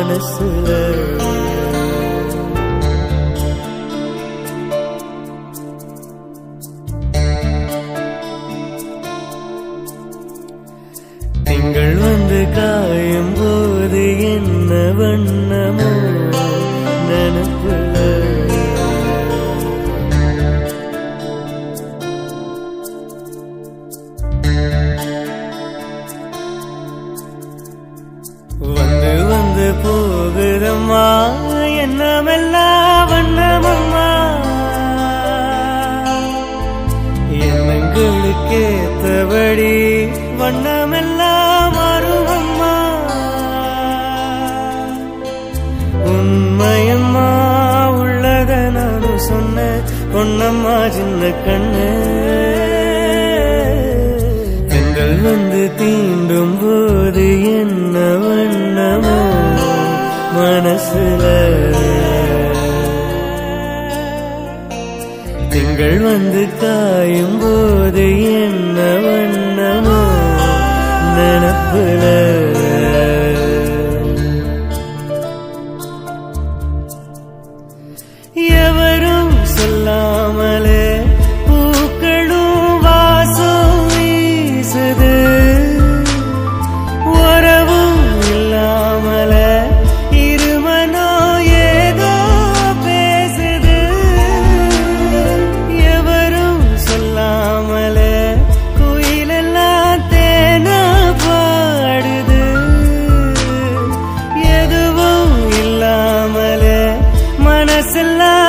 மனசுல திங்கள் வந்து காயும் போது என்ன வண்ணமோ நினப்புல வந்து வந்து போகுதம்மா என்னமெல்லாம் வண்ணமம்மா எண்ணங்களுக்கேத்தபடி வண்ணமெல்லாம் மாறுமம்மா உண்மையம்மா உள்ளத நானும் சொன்ன பொன்னம்மா சின்ன கண்ணு பெண்கள் வந்து தீண்டும் போது என்ன வண்ணமோ மனசுல திங்கள் வந்து காயும் போது என்ன வண்ணமோ நினப்புல எவரும் சொல்லாமலே பூக்களும் வாசம் வீசுது உறவும் இல்லாமல இருமனோ ஏதோ பேசுது எவரும் சொல்லாமலே குயிலெல்லாம் தேனா பாடுது எதுவும் இல்லாமலே மனசெல்லாம்